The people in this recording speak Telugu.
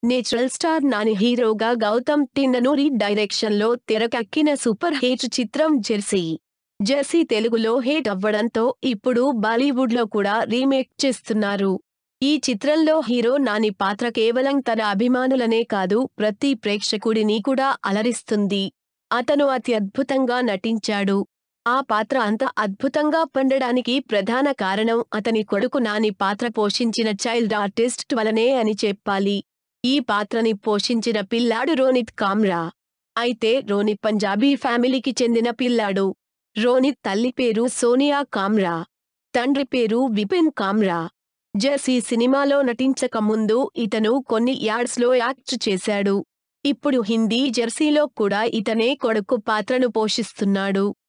నేచురల్ స్టార్ నాని హీరోగా గౌతమ్ తిన్ననూరి డైరెక్షన్లో తెరకెక్కిన సూపర్ హిట్ చిత్రం జెర్సీ జెర్సీ తెలుగులో హిట్ అవ్వడంతో ఇప్పుడు బాలీవుడ్లో కూడా రీమేక్ చేస్తున్నారు ఈ చిత్రంలో హీరో నాని పాత్ర కేవలం తన అభిమానులనే కాదు ప్రతి ప్రేక్షకుడిని కూడా అలరిస్తుంది అతను అతి అద్భుతంగా నటించాడు ఆ పాత్ర అంత అద్భుతంగా పండడానికి ప్రధాన కారణం అతని కొడుకు నాని పాత్ర పోషించిన చైల్డ్ ఆర్టిస్ట్ వలనే అని చెప్పాలి ఈ పాత్రని పోషించిన పిల్లాడు రోనిత్ కామ్రా అయితే రోనిత్ పంజాబీ ఫ్యామిలీకి చెందిన పిల్లాడు రోనిత్ తల్లి పేరు సోనియా కామ్రా తండ్రి పేరు విపిన్ కామ్రా జెర్సీ సినిమాలో నటించక ముందు ఇతను కొన్ని యాడ్స్లో యాక్ట్ చేశాడు ఇప్పుడు హిందీ జెర్సీలో కూడా ఇతనే కొడుకు పాత్రను పోషిస్తున్నాడు